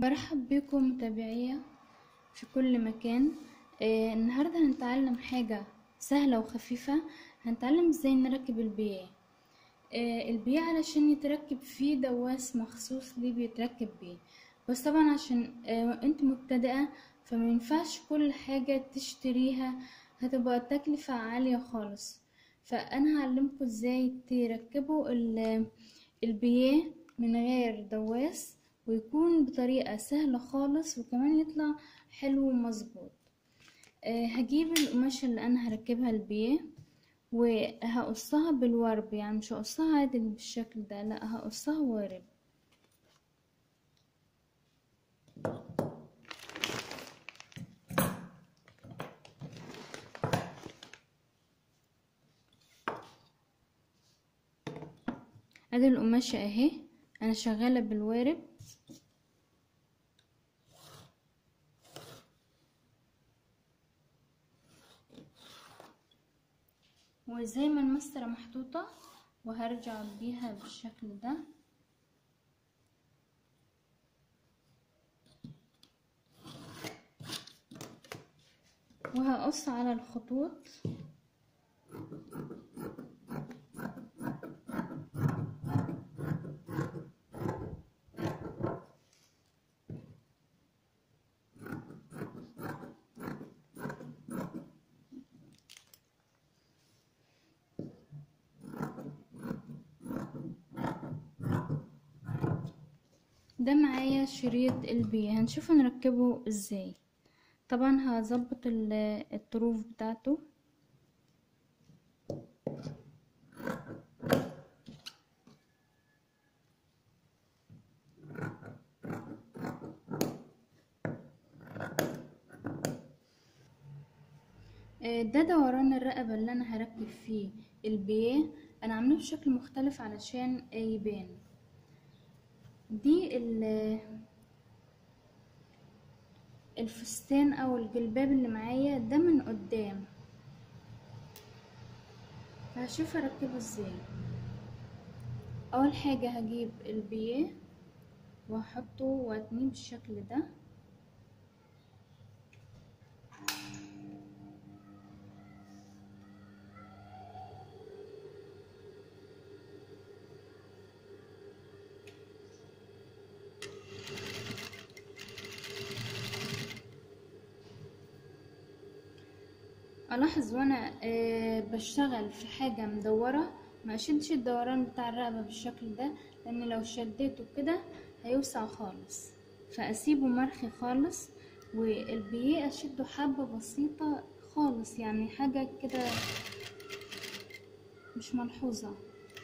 برحب بكم متابعية في كل مكان آه النهاردة هنتعلم حاجة سهلة وخفيفة هنتعلم ازاي نركب البياه آه البياه علشان يتركب فيه دواس مخصوص ليه بيتركب بيه بس طبعا عشان آه انت مبتدئة فمينفعش كل حاجة تشتريها هتبقى تكلفة عالية خالص فانا هعلمكم ازاي تركبوا ال- البياه من غير دواس ويكون بطريقة سهلة خالص وكمان يطلع حلو ومظبوط آه، هجيب القماشة اللي انا هركبها البيه وهقصها بالورب يعني مش هقصها عادل بالشكل ده لا هقصها وارب ادي القماشة اهي انا شغالة بالوارب وزي ما المسطرة محطوطة وهرجع بيها بالشكل ده وهقص على الخطوط ده معايا شريط البيه هنشوف نركبه ازاي طبعا هظبط ال- الطروف بتاعته آه، ده دوران الرقبة اللي انا هركب فيه البيه انا عاملاه بشكل مختلف علشان يبان دي ال- الفستان او الجلباب اللي معايا ده من قدام هشوف اركبه ازاي اول حاجة هجيب البيه وهحطه واتنيه بالشكل ده الاحظ وانا آه، بشتغل في حاجة مدورة ما اشدش الدوران بتاع الرقبة بالشكل ده لان لو شديته كده هيوسع خالص فاسيبه مرخي خالص والبيه اشده حبة بسيطة خالص يعني حاجة كده مش ملحوظة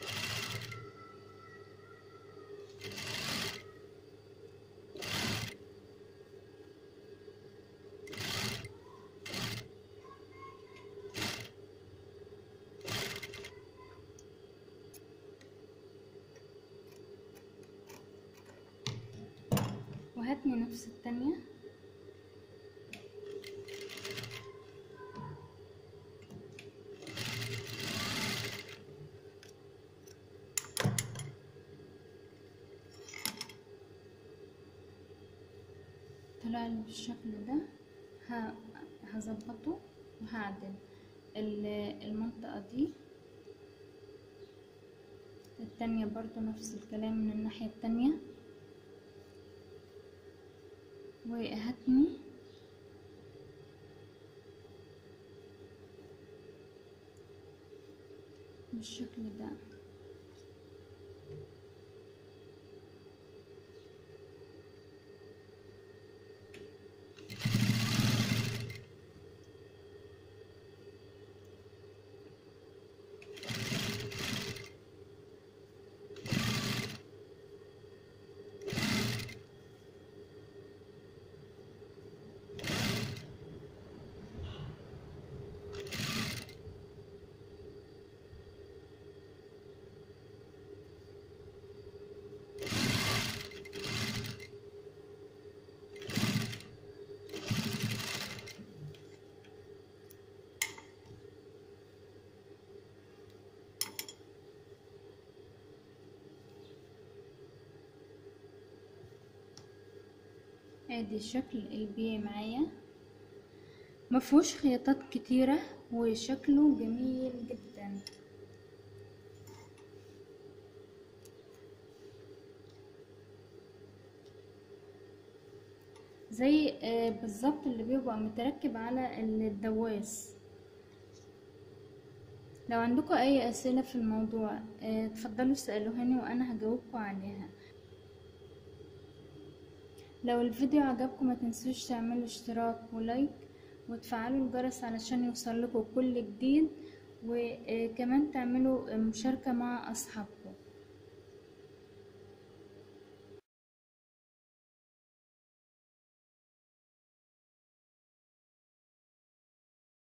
وهاتني نفس التانية طلع لي بالشكل ده ه- هظبطه وهعدل ال- المنطقة دي التانية برضو نفس الكلام من الناحية التانية وهاتني بالشكل ده ادي شكل البيه معايا مفهوش خياطات كتيرة وشكله جميل جدا زي آه، بالظبط اللي بيبقى متركب على الدواس لو عندكم اي اسئله في الموضوع آه، اتفضلوا اسالوهاني وانا هجاوبكم عليها لو الفيديو عجبكم ما تنسوش تعملوا اشتراك ولايك وتفعلوا الجرس علشان يوصلكوا كل جديد وكمان تعملوا مشاركة مع اصحابكم